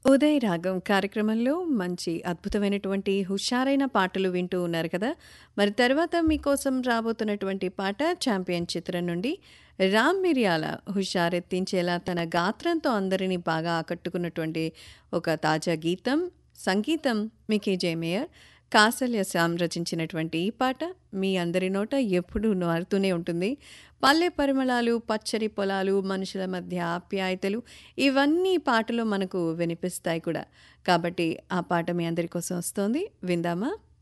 ఉదయ్ రాగం కార్యక్రమంలో మంచి అద్భుతమైనటువంటి హుషారైన పాటలు వింటూ ఉన్నారు కదా మరి తర్వాత మీకోసం రాబోతున్నటువంటి పాట ఛాంపియన్ చిత్రం నుండి రామ్ మిరియాల హుషారెత్తించేలా తన గాత్రంతో అందరినీ బాగా ఆకట్టుకున్నటువంటి ఒక తాజా గీతం సంగీతం మికీ జేమేయర్ కాసల్య శ్యామ్ రచించినటువంటి ఈ పాట మీ అందరి నోట ఎప్పుడూ మారుతూనే ఉంటుంది పల్లె పరిమళాలు పచ్చడి పొలాలు మనుషుల మధ్య ఆప్యాయతలు ఇవన్నీ పాటలో మనకు వినిపిస్తాయి కూడా కాబట్టి ఆ పాట మీ అందరి కోసం వస్తోంది విందామా